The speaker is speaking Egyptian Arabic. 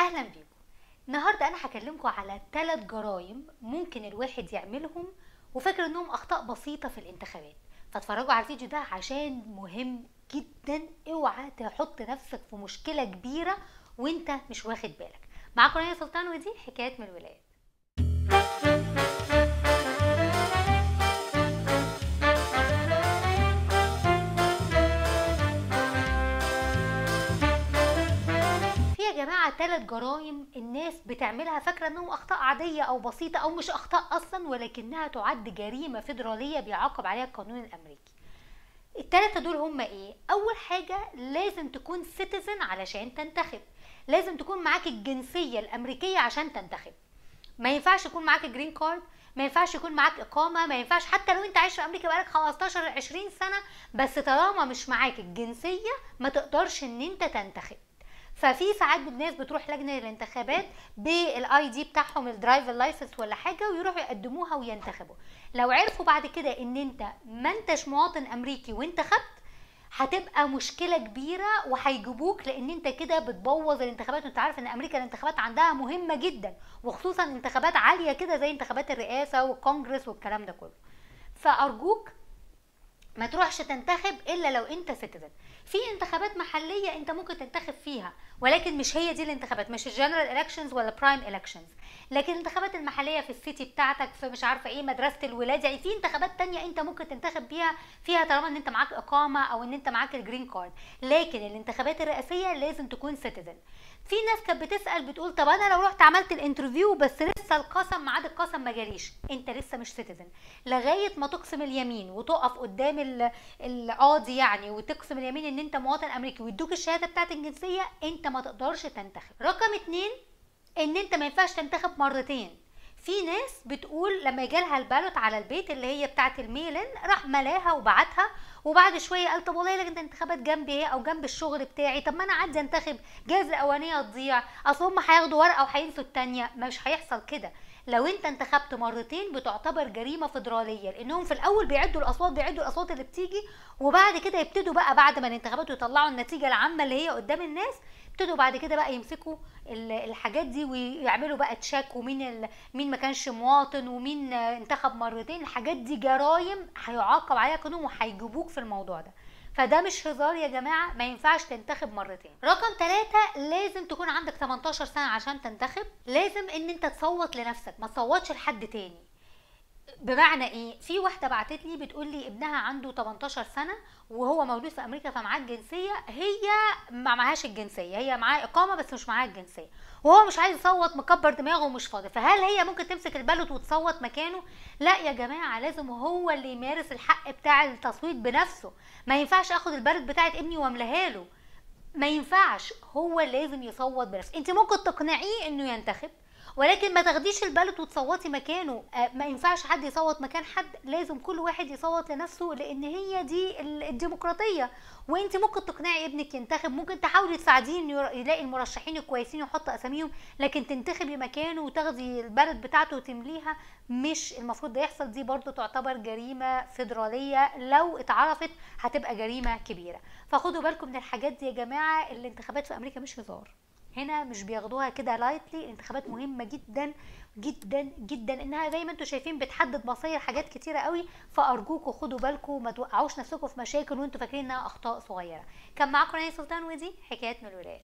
اهلا بيكم النهارده انا هكلمكم على ثلاث جرائم ممكن الواحد يعملهم وفاكر انهم اخطاء بسيطه في الانتخابات فاتفرجوا على الفيديو ده عشان مهم جدا اوعى تحط نفسك في مشكله كبيره وانت مش واخد بالك معاكم رانيا سلطان ودي حكايات من الولايات في يا جماعة ثلاث جرائم الناس بتعملها فاكرة انهم اخطاء عادية او بسيطة او مش اخطاء اصلا ولكنها تعد جريمة فيدرالية بيعاقب عليها القانون الامريكي التلاتة دول هما ايه اول حاجة لازم تكون سيتيزن علشان تنتخب لازم تكون معاك الجنسية الامريكية عشان تنتخب ما ينفعش يكون معاك جرين كارد ما ينفعش يكون معاك اقامه ما ينفعش حتى لو انت عايش في امريكا بقالك 15 20 سنه بس طالما مش معاك الجنسيه ما تقدرش ان انت تنتخب ففي ساعات الناس بتروح لجنه الانتخابات بالاي دي بتاعهم الدرايفر لايسنس ولا حاجه ويروحوا يقدموها وينتخبوا لو عرفوا بعد كده ان انت ما انتش مواطن امريكي وانتخبت هتبقى مشكلة كبيرة وهيجيبوك لأن أنت كده بتبوظ الانتخابات وأنت عارف إن أمريكا الانتخابات عندها مهمة جدا وخصوصا انتخابات عالية كده زي انتخابات الرئاسة والكونجرس والكلام ده كله فأرجوك ما تروحش تنتخب الا لو انت سيتيزن في انتخابات محليه انت ممكن تنتخب فيها ولكن مش هي دي الانتخابات مش الجنرال الكشنز ولا برايم الكشنز لكن الانتخابات المحليه في السيتي بتاعتك في مش عارفه ايه مدرسه الولاد يعني في انتخابات تانية انت ممكن تنتخب بيها فيها طالما ان انت معاك اقامه او ان انت معاك الجرين كارد لكن الانتخابات الرئاسيه لازم تكون سيتيزن في ناس كانت بتسال بتقول طب انا لو رحت عملت الانترفيو بس لسه القسم ميعاد القسم ما جاليش انت لسه مش سيتيزن لغايه ما تقسم اليمين وتقف قدام ال- القاضي يعني وتقسم اليمين ان انت مواطن امريكي ويدوك الشهاده بتاعت الجنسيه انت ما تقدرش تنتخب رقم اتنين ان انت ما ينفعش تنتخب مرتين في ناس بتقول لما جالها البالوت على البيت اللي هي بتاعه الميلن راح ملاها وبعتها وبعد شويه قال طب والله لجنه الانتخابات جنبي ايه او جنب الشغل بتاعي طب ما انا عادي انتخب جايز الاولانيه تضيع اصل هم هياخدوا ورقه وهينسوا الثانيه مش هيحصل كده لو انت انتخبت مرتين بتعتبر جريمه فيدراليه لانهم في الاول بيعدوا الاصوات بيعدوا الاصوات اللي بتيجي وبعد كده يبتدوا بقى بعد ما الانتخابات يطلعوا النتيجه العامه اللي هي قدام الناس ابتدوا بعد كده بقى يمسكوا ال- الحاجات دي ويعملوا بقى تشاك ومين ال... مين ما كانش مواطن ومين آه، انتخب مرتين الحاجات دي جرايم هيعاقب عليها قانون وهيجيبوك في الموضوع ده فده مش هزار يا جماعة ما ينفعش تنتخب مرتين رقم ثلاثة لازم تكون عندك 18 سنة عشان تنتخب لازم ان انت تصوت لنفسك ما تصوتش لحد تاني بمعنى ايه في واحده بعتت لي بتقول لي ابنها عنده 18 سنه وهو مولود في امريكا فمعاه الجنسيه هي ما معهاش الجنسيه هي معاه اقامه بس مش معاها الجنسيه وهو مش عايز يصوت مكبر دماغه ومش فاضي فهل هي ممكن تمسك البالوت وتصوت مكانه لا يا جماعه لازم هو اللي يمارس الحق بتاع التصويت بنفسه ما ينفعش اخد البالوت بتاعت ابني واملاها له ما ينفعش هو لازم يصوت بنفسه انت ممكن تقنعيه انه ينتخب ولكن ما تاخديش البالوت وتصوتي مكانه آه، ما ينفعش حد يصوت مكان حد لازم كل واحد يصوت لنفسه لان هي دي ال- الديمقراطيه وانت ممكن تقنعي ابنك ينتخب ممكن تحاولي تساعديه انه ير- يلاقي المرشحين الكويسين يحط اساميهم لكن تنتخبي مكانه وتاخدي البلد بتاعته وتمليها مش المفروض ده يحصل دي برضو تعتبر جريمه فيدراليه لو اتعرفت هتبقى جريمه كبيره فخدوا بالكم من الحاجات دي يا جماعه الانتخابات في امريكا مش هزار هنا مش بياخدوها كده لايتلي الانتخابات مهمه جدا جدا جدا انها زي ما انتم شايفين بتحدد مصير حاجات كتيره قوي فارجوكوا خدوا بالكم ما توقعوش نفسكم في مشاكل وانتم فاكرين انها اخطاء صغيره كان معاكم رانيا سلطان ودي حكايات من الولايات